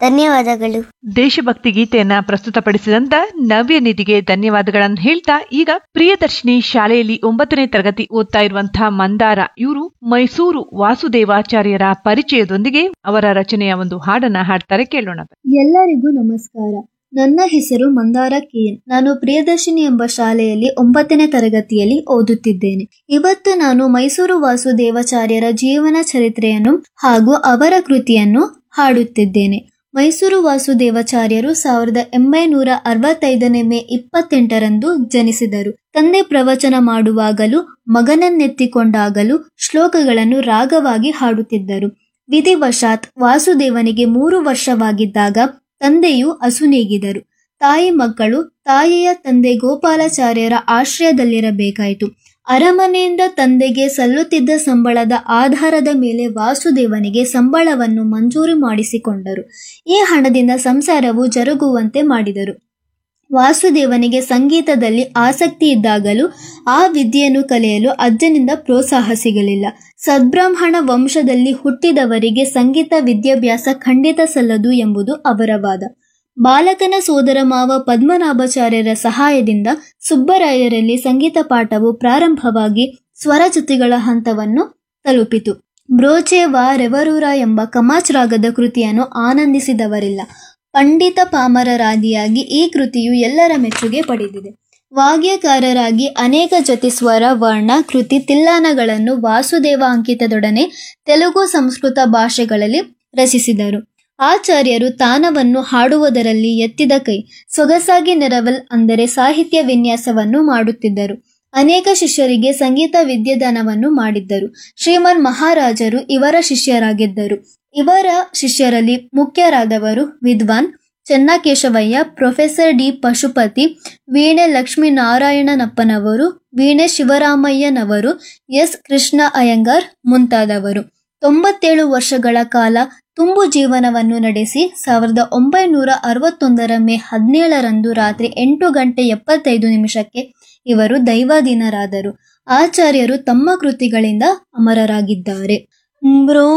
ಧನ್ಯವಾದಗಳು ದೇಶಭಕ್ತಿ ಗೀತೆಯನ್ನ ಪ್ರಸ್ತುತಪಡಿಸಿದಂತ ನವ್ಯ ನಿಧಿಗೆ ಧನ್ಯವಾದಗಳನ್ನು ಹೇಳ್ತಾ ಈಗ ಪ್ರಿಯದರ್ಶಿನಿ ಶಾಲೆಯಲ್ಲಿ ಒಂಬತ್ತನೇ ತರಗತಿ ಓದ್ತಾ ಇರುವಂತಹ ಮಂದಾರ ಇವರು ಮೈಸೂರು ವಾಸುದೇವಾಚಾರ್ಯರ ಪರಿಚಯದೊಂದಿಗೆ ಅವರ ರಚನೆಯ ಒಂದು ಹಾಡನ್ನ ಹಾಡ್ತಾರೆ ಕೇಳೋಣ ಎಲ್ಲರಿಗೂ ನಮಸ್ಕಾರ ನನ್ನ ಹೆಸರು ಮಂದಾರ ಕೆಎನ್ ನಾನು ಪ್ರಿಯದರ್ಶಿನಿ ಎಂಬ ಶಾಲೆಯಲ್ಲಿ ಒಂಬತ್ತನೇ ತರಗತಿಯಲ್ಲಿ ಓದುತ್ತಿದ್ದೇನೆ ಇವತ್ತು ನಾನು ಮೈಸೂರು ವಾಸುದೇವಾಚಾರ್ಯರ ಜೀವನ ಚರಿತ್ರೆಯನ್ನು ಹಾಗೂ ಅವರ ಕೃತಿಯನ್ನು ಹಾಡುತ್ತಿದ್ದೇನೆ ಮೈಸೂರು ವಾಸುದೇವಾಚಾರ್ಯರು ಸಾವಿರದ ಒಂಬೈನೂರ ಅರವತ್ತೈದನೇ ಮೇ ಇಪ್ಪತ್ತೆಂಟರಂದು ಜನಿಸಿದರು ತಂದೆ ಪ್ರವಚನ ಮಾಡುವಾಗಲೂ ಮಗನನ್ನೆತ್ತಿಕೊಂಡಾಗಲೂ ಶ್ಲೋಕಗಳನ್ನು ರಾಗವಾಗಿ ಹಾಡುತ್ತಿದ್ದರು ವಿಧಿವಶಾತ್ ವಾಸುದೇವನಿಗೆ ಮೂರು ವರ್ಷವಾಗಿದ್ದಾಗ ತಂದೆಯು ಅಸುನೀಗಿದರು ತಾಯಿ ಮಕ್ಕಳು ತಾಯಿಯ ತಂದೆ ಗೋಪಾಲಾಚಾರ್ಯರ ಆಶ್ರಯದಲ್ಲಿರಬೇಕಾಯಿತು ಅರಮನೆಯಿಂದ ತಂದೆಗೆ ಸಲ್ಲುತ್ತಿದ್ದ ಸಂಬಳದ ಆಧಾರದ ಮೇಲೆ ವಾಸುದೇವನಿಗೆ ಸಂಬಳವನ್ನು ಮಂಜೂರು ಮಾಡಿಸಿಕೊಂಡರು ಈ ಹಣದಿಂದ ಸಂಸಾರವು ಜರುಗುವಂತೆ ಮಾಡಿದರು ವಾಸುದೇವನಿಗೆ ಸಂಗೀತದಲ್ಲಿ ಆಸಕ್ತಿ ಇದ್ದಾಗಲೂ ಆ ವಿದ್ಯೆಯನ್ನು ಕಲಿಯಲು ಅಜ್ಜನಿಂದ ಪ್ರೋತ್ಸಾಹ ಸಿಗಲಿಲ್ಲ ಸದ್ಬ್ರಾಹ್ಮಣ ವಂಶದಲ್ಲಿ ಹುಟ್ಟಿದವರಿಗೆ ಸಂಗೀತ ವಿದ್ಯಾಭ್ಯಾಸ ಖಂಡಿತ ಸಲ್ಲದು ಎಂಬುದು ಅವರ ವಾದ ಬಾಲಕನ ಸೋದರ ಮಾವ ಪದ್ಮನಾಭಾಚಾರ್ಯರ ಸಹಾಯದಿಂದ ಸುಬ್ಬರಾಯರಲ್ಲಿ ಸಂಗೀತ ಪಾಠವು ಪ್ರಾರಂಭವಾಗಿ ಸ್ವರಚ್ಯುತಿಗಳ ಹಂತವನ್ನು ತಲುಪಿತು ಬ್ರೋಚೆ ವಾ ರೆವರೂರ ಎಂಬ ಕಮಾಚ್ ರಾಗದ ಕೃತಿಯನ್ನು ಆನಂದಿಸಿದವರಿಲ್ಲ ಪಂಡಿತ ಪಾಮರರಾದಿಯಾಗಿ ಈ ಕೃತಿಯು ಎಲ್ಲರ ಮೆಚ್ಚುಗೆ ಪಡೆದಿದೆ ವಾಗ್ಯಕಾರರಾಗಿ ಅನೇಕ ಜೊತೆ ಸ್ವರ ವರ್ಣ ಕೃತಿ ತಿಲ್ಲಾನಗಳನ್ನು ವಾಸುದೇವ ಅಂಕಿತದೊಡನೆ ತೆಲುಗು ಸಂಸ್ಕೃತ ಭಾಷೆಗಳಲ್ಲಿ ರಚಿಸಿದರು ಆಚಾರ್ಯರು ತಾನವನ್ನು ಹಾಡುವುದರಲ್ಲಿ ಎತ್ತಿದ ಕೈ ಸೊಗಸಾಗಿ ನೆರವಲ್ ಅಂದರೆ ಸಾಹಿತ್ಯ ವಿನ್ಯಾಸವನ್ನು ಮಾಡುತ್ತಿದ್ದರು ಅನೇಕ ಶಿಷ್ಯರಿಗೆ ಸಂಗೀತ ವಿದ್ಯಾದಾನವನ್ನು ಮಾಡಿದ್ದರು ಶ್ರೀಮನ್ ಮಹಾರಾಜರು ಇವರ ಶಿಷ್ಯರಾಗಿದ್ದರು ಇವರ ಶಿಷ್ಯರಲ್ಲಿ ಮುಖ್ಯರಾದವರು ವಿದ್ವಾನ್ ಚೆನ್ನಕೇಶವಯ್ಯ ಪ್ರೊಫೆಸರ್ ಡಿ ಪಶುಪತಿ ವೀಣೆ ಲಕ್ಷ್ಮೀನಾರಾಯಣನಪ್ಪನವರು ವೀಣೆ ಶಿವರಾಮಯ್ಯನವರು ಎಸ್ ಕೃಷ್ಣ ಅಯ್ಯಂಗಾರ್ ಮುಂತಾದವರು ತೊಂಬತ್ತೇಳು ವರ್ಷಗಳ ಕಾಲ ತುಂಬು ಜೀವನವನ್ನು ನಡೆಸಿ ಸಾವಿರದ ಒಂಬೈನೂರ ಅರವತ್ತೊಂದರ ಮೇ ಹದಿನೇಳರಂದು ರಾತ್ರಿ ಎಂಟು ಗಂಟೆ ಎಪ್ಪತ್ತೈದು ನಿಮಿಷಕ್ಕೆ ಇವರು ದೈವಾಧೀನರಾದರು ಆಚಾರ್ಯರು ತಮ್ಮ ಕೃತಿಗಳಿಂದ ಅಮರರಾಗಿದ್ದಾರೆ ಬ್ರೋ